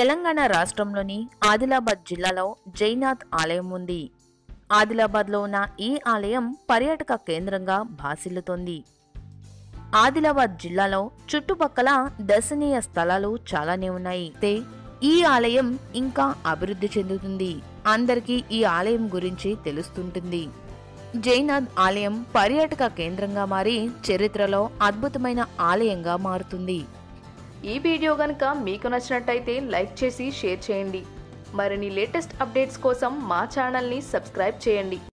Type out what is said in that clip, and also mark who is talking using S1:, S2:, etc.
S1: తెలంగాణ రాష్ట్రంలోని ఆదిలాబాద్ జిల్లాలో జైనాథ్ ఆలయం ఉంది ఆదిలాబాద్లో ఉన్న ఈ ఆలయం పర్యాటక కేంద్రంగా భాసిల్లుతోంది ఆదిలాబాద్ జిల్లాలో చుట్టుపక్కల దర్శనీయ స్థలాలు చాలానే ఉన్నాయి అయితే ఈ ఆలయం ఇంకా అభివృద్ధి చెందుతుంది అందరికీ ఈ ఆలయం గురించి తెలుస్తుంటుంది జైనాథ్ ఆలయం పర్యాటక కేంద్రంగా మారి చరిత్రలో అద్భుతమైన ఆలయంగా మారుతుంది
S2: ఈ వీడియో కనుక మీకు నచ్చినట్టయితే లైక్ చేసి షేర్ చేయండి మరిన్ని లేటెస్ట్ అప్డేట్స్ కోసం మా ఛానల్ని సబ్స్క్రైబ్ చేయండి